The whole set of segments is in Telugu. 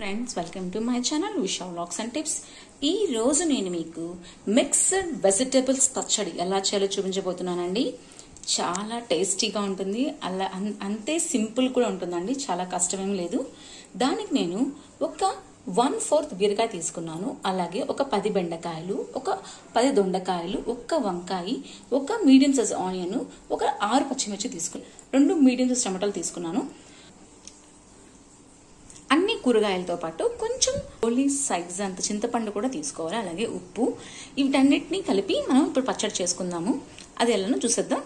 friends welcome to my channel Visha vlogs and tips ఈ రోజు నేను మీకు మిక్స్డ్ వెజిటబుల్స్ పచ్చడి ఎలా చేయాలో చూపించబోతున్నానండి చాలా టేస్టీగా ఉంటుంది అలా అన్- అంతే సింపుల్ కూడా ఉంటుందండి చాలా కష్టమేం లేదు దానికి నేను ఒక వన్ ఫోర్త్ బీరకాయ తీసుకున్నాను అలాగే ఒక పది బెండకాయలు ఒక పది దొండకాయలు ఒక్క వంకాయ ఒక మీడియం సైజ్ ఆనియన్ ఒక ఆరు పచ్చిమిర్చి తీసుకున్నాను రెండు మీడియం సైజ్ టమాటాలు తీసుకున్నాను అన్ని కూరగాయలతో పాటు కొంచెం ఓన్లీ సైజ్ అంత చింతపండు కూడా తీసుకోవాలి అలాగే ఉప్పు వీటన్నిటిని కలిపి మనం ఇప్పుడు పచ్చడి చేసుకుందాము అది ఎలానో చూసేద్దాం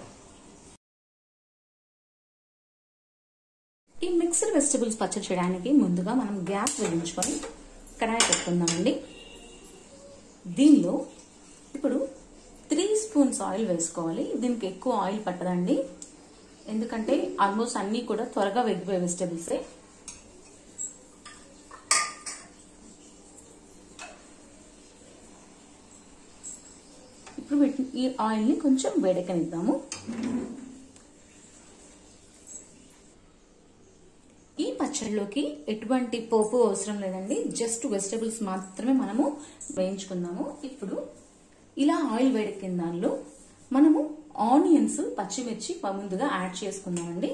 ఈ మిక్స్డ్ వెజిటబుల్స్ పచ్చడి చేయడానికి ముందుగా మనం గ్యాస్ వెలిగించుకొని కడాయి పెట్టుకుందామండి దీనిలో ఇప్పుడు త్రీ స్పూన్స్ ఆయిల్ వేసుకోవాలి దీనికి ఎక్కువ ఆయిల్ పట్టదండి ఎందుకంటే ఆల్మోస్ట్ అన్నీ కూడా త్వరగా వెగిపోయే వెజిటబుల్సే ఇప్పుడు వీటిని ఈ ఆయిల్ని కొంచెం వేడెక్కనిద్దాము ఈ పచ్చడిలోకి ఎటువంటి పోపు అవసరం లేదండి జస్ట్ వెజిటబుల్స్ మాత్రమే మనము వేయించుకుందాము ఇప్పుడు ఇలా ఆయిల్ వేడెక్కిన దానిలో మనము ఆనియన్స్ పచ్చిమిర్చి ముందుగా యాడ్ చేసుకుందామండి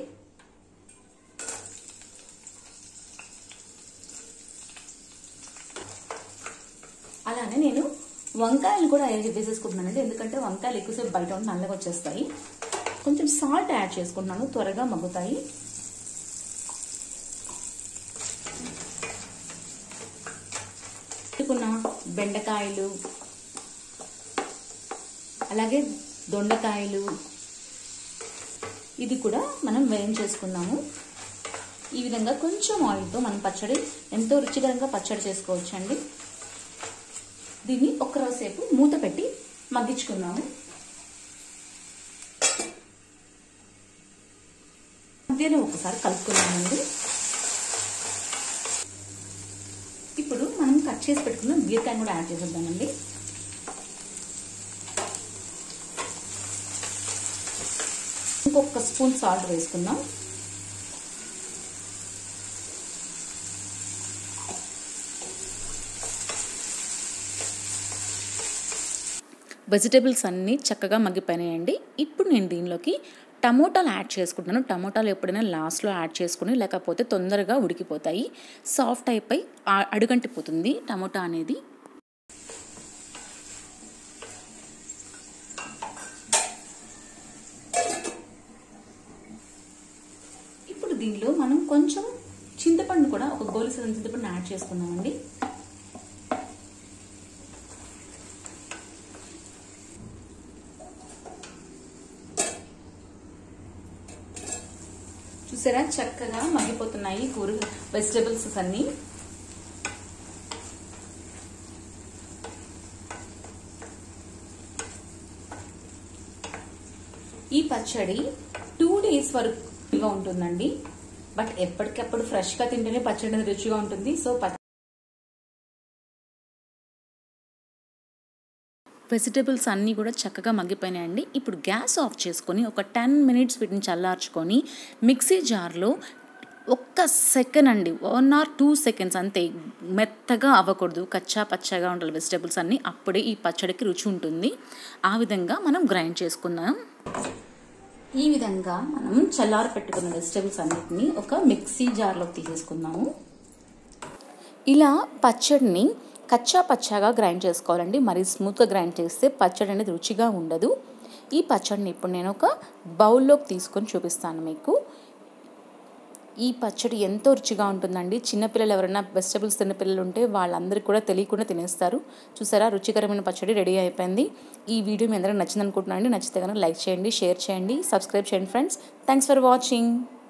అలానే నేను వంకాయలు కూడా వేసేసుకుంటున్నానండి ఎందుకంటే వంకాయలు ఎక్కువసేపు బయట ఉండి నల్లగా వచ్చేస్తాయి కొంచెం సాల్ట్ యాడ్ చేసుకుంటున్నాను త్వరగా మగ్గుతాయి పెట్టుకున్న బెండకాయలు అలాగే దొండకాయలు ఇది కూడా మనం వేయించేసుకున్నాము ఈ విధంగా కొంచెం ఆయిల్తో మనం పచ్చడి ఎంతో రుచికరంగా పచ్చడి చేసుకోవచ్చు అండి దీన్ని ఒక్కరోసేపు మూత పెట్టి మగ్గించుకుందాము మధ్యలో ఒకసారి కలుపుకున్నామండి ఇప్పుడు మనం కట్ చేసి పెట్టుకున్న బీరకాయని కూడా యాడ్ చేసేద్దామండి ఇంకొక స్పూన్ సాల్ట్ వేసుకుందాం వెజిటేబుల్స్ అన్నీ చక్కగా మగ్గిపోయినాయండి ఇప్పుడు నేను దీనిలోకి టమోటాలు యాడ్ చేసుకుంటున్నాను టమోటాలు ఎప్పుడైనా లాస్ట్లో యాడ్ చేసుకుని లేకపోతే తొందరగా ఉడికిపోతాయి సాఫ్ట్ అయిపోయి ఆ- అడుగంటిపోతుంది టమోటా అనేది ఇప్పుడు దీనిలో మనం కొంచెం చింతపండు కూడా ఒక గోలి సగం చింతపండు యాడ్ చేసుకుందామండి చూసారా చక్కగా మగ్గిపోతున్నాయి కూర వెజిటబుల్స్ అన్ని ఈ పచ్చడి టూ డేస్ వరకు రుచిగా ఉంటుందండి బట్ ఎప్పటికప్పుడు ఫ్రెష్ గా తింటేనే పచ్చడి అనేది రుచిగా ఉంటుంది సో పచ్చ- వెజిటబుల్స్ అన్నీ కూడా చక్కగా మగ్గిపోయినాయండి ఇప్పుడు గ్యాస్ ఆఫ్ చేసుకొని ఒక టెన్ మినిట్స్ వీటిని చల్లార్చుకొని మిక్సీ జార్లో ఒక్క సెకండ్ అండి వన్ ఆర్ టూ సెకండ్స్ అంతే మెత్తగా అవ్వకూడదు కచ్చా పచ్చగా ఉండాలి వెజిటబుల్స్ అన్నీ అప్పుడే ఈ పచ్చడికి రుచి ఉంటుంది ఆ విధంగా మనం గ్రైండ్ చేసుకుందాం ఈ విధంగా మనం చల్లారి పెట్టుకున్న వెజిటబుల్స్ అన్నిటిని ఒక మిక్సీ జార్లోకి తీసేసుకుందాము ఇలా పచ్చడిని కచ్చా పచ్చాగా గ్రైండ్ చేసుకోవాలండి మరి స్మూత్గా గ్రైండ్ చేస్తే పచ్చడి అనేది రుచిగా ఉండదు ఈ పచ్చడిని ఇప్పుడు నేను ఒక బౌల్లోకి తీసుకొని చూపిస్తాను మీకు ఈ పచ్చడి ఎంతో రుచిగా ఉంటుందండి చిన్నపిల్లలు ఎవరైనా వెజిటబుల్స్ తిన్న పిల్లలు ఉంటే వాళ్ళందరికీ కూడా తెలియకుండా తినేస్తారు చూసారా రుచికరమైన పచ్చడి రెడీ అయిపోయింది ఈ వీడియో మీ అందరికీ నచ్చింది అనుకుంటున్నాను నచ్చితే కనుక లైక్ చేయండి షేర్ చేయండి సబ్స్క్రైబ్ చేయండి ఫ్రెండ్స్ థ్యాంక్స్ ఫర్ వాచింగ్